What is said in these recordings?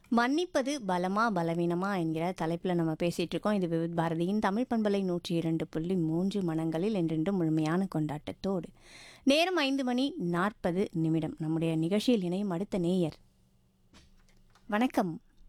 மன்னிப்பது பலமா பலவீனமா என்கிற தலைப்பில் நம்ம பேசிட்டு இருக்கோம் இது விவித் பாரதியின் தமிழ் பண்பலை நூற்றி இரண்டு புள்ளி மூன்று மனங்களில் என்றென்றும் முழுமையான கொண்டாட்டத்தோடு நேரம் ஐந்து மணி நாற்பது நிமிடம் நம்முடைய நிகழ்ச்சியில் இணையும் அடுத்த நேயர் வணக்கம்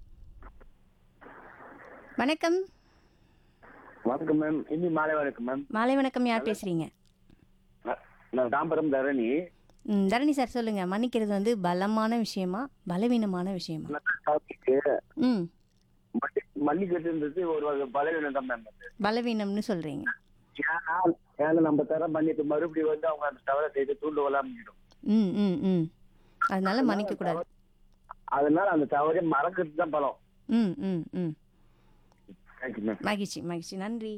வணக்கம் வணக்கம் மேம் இனி மாலை வணக்கம் மேம் மாலை வணக்கம் யார் பேசுறீங்க நான் நான் தாம்பரம் தரணி ம், தரணி சார் சொல்லுங்க மன்னிக்கிறது வந்து பலமான விஷயமா பலவீனமான விஷயமா டாபிக்கு ம் மன்னிக்கிறதுன்றது ஒரு வகை பலவீனம் தான் மேம் அது. பலவீனம்னு சொல்றீங்க ஏன்னா ஏன்னா நம்ம தர மன்னிப்பு மறுபடியும் வந்து அவங்க அந்த தவறை செய்து தூண்டுவலாம் பண்ணிடும் ம் ம் ம் அதனால மன்னிக்க கூடாது அதனால அந்த தவறை மறக்கிறது தான் பலம் ம் ம் ம் தேங்க்யூ மேம் மகிழ்ச்சி மகிழ்ச்சி நன்றி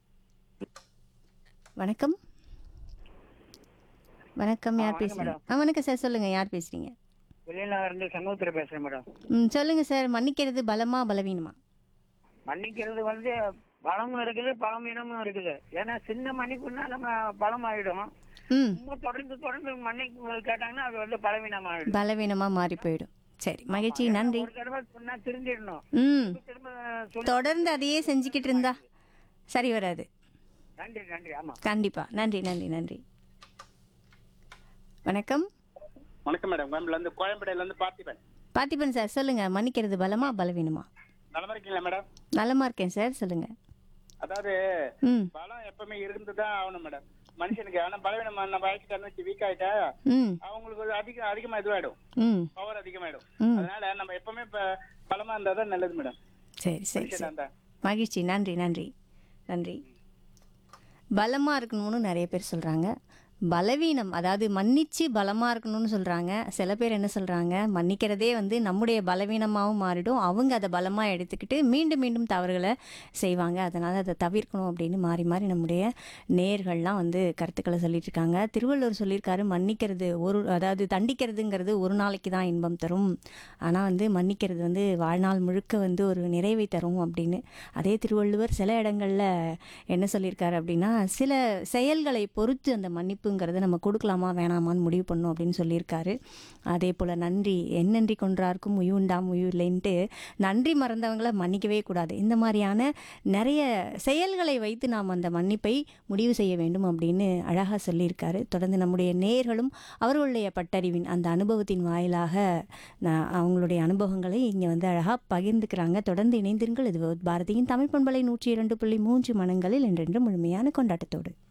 வணக்கம் வணக்கம் யார் பேசுறீங்க ஆ வணக்கம் சார் சொல்லுங்க யார் பேசுறீங்க வெளிநகர் இருந்து சண்முகத்தில் பேசுறேன் மேடம் ம் சொல்லுங்க சார் மன்னிக்கிறது பலமா பலவீனமா மன்னிக்கிறது வந்து பலமும் இருக்குது பலவீனமும் இருக்குது ஏன்னா சின்ன மன்னிப்புனா நம்ம பலம் ஆயிடும் ம் ரொம்ப தொடர்ந்து தொடர்ந்து மன்னிப்பு கேட்டாங்கன்னா அது வந்து பலவீனம் ஆயிடும் பலவீனமா மாறி போயிடும் சரி மகிழ்ச்சி நன்றி ஒரு தடவை சொன்னா திருந்திடணும் ம் திரும்ப சொல்லி தொடர்ந்து அதையே செஞ்சுக்கிட்டு இருந்தா சரி வராது நன்றி நன்றி ஆமா கண்டிப்பா நன்றி நன்றி நன்றி வணக்கம் வணக்கம் மேடம் கோயம்புல இருந்து கோயம்பேடுல இருந்து பார்த்திபன் பார்த்திபன் சார் சொல்லுங்க மன்னிக்கிறது பலமா பலவீனமா நலமா இருக்கீங்களா மேடம் நலமா இருக்கேன் சார் சொல்லுங்க அதாவது ம் பலம் எப்பவுமே இருந்துதான் ஆகணும் மேடம் மனுஷனுக்கு ஆனா பலவீனம் நம்ம வயசுக்காரன்னு வச்சு வீக் ஆயிட்டா ம் அவங்களுக்கு ஒரு அதிகம் அதிகமா இதுவாயிடும் ம் பவர் அதிகமாயிடும் ம். அதனால நம்ம எப்பவுமே ப- பலமா இருந்தா தான் நல்லது மேடம் சரி சரி மனுஷனா சரி இருந்தா மகிழ்ச்சி நன்றி நன்றி நன்றி பலமாக இருக்கணும்னு நிறைய பேர் சொல்கிறாங்க பலவீனம் அதாவது மன்னிச்சு பலமாக இருக்கணும்னு சொல்கிறாங்க சில பேர் என்ன சொல்கிறாங்க மன்னிக்கிறதே வந்து நம்முடைய பலவீனமாகவும் மாறிடும் அவங்க அதை பலமாக எடுத்துக்கிட்டு மீண்டும் மீண்டும் தவறுகளை செய்வாங்க அதனால் அதை தவிர்க்கணும் அப்படின்னு மாறி மாறி நம்முடைய நேர்கள்லாம் வந்து கருத்துக்களை சொல்லிட்டு இருக்காங்க திருவள்ளுவர் சொல்லியிருக்காரு மன்னிக்கிறது ஒரு அதாவது தண்டிக்கிறதுங்கிறது ஒரு நாளைக்கு தான் இன்பம் தரும் ஆனால் வந்து மன்னிக்கிறது வந்து வாழ்நாள் முழுக்க வந்து ஒரு நிறைவை தரும் அப்படின்னு அதே திருவள்ளுவர் சில இடங்களில் என்ன சொல்லியிருக்காரு அப்படின்னா சில செயல்களை பொறுத்து அந்த மன்னிப்புங்கிறத நம்ம கொடுக்கலாமா வேணாமான்னு முடிவு பண்ணணும் அப்படின்னு சொல்லியிருக்காரு அதே போல் நன்றி என் நன்றி கொன்றார்க்கும் உயுண்டாம் உயுலைன்ட்டு நன்றி மறந்தவங்களை மன்னிக்கவே கூடாது இந்த மாதிரியான நிறைய செயல்களை வைத்து நாம் அந்த மன்னிப்பை முடிவு செய்ய வேண்டும் அப்படின்னு அழகாக சொல்லியிருக்காரு தொடர்ந்து நம்முடைய நேர்களும் அவர்களுடைய பட்டறிவின் அந்த அனுபவத்தின் வாயிலாக நான் அவங்களுடைய அனுபவங்களை இங்கே வந்து அழகாக பகிர்ந்துக்கிறாங்க தொடர்ந்து இணைந்திருங்கள் இது பாரதியின் தமிழ் பண்பலை நூற்றி இரண்டு புள்ளி மூன்று மனங்களில் என்றென்று முழுமையான கொண்டாட்டத்தோடு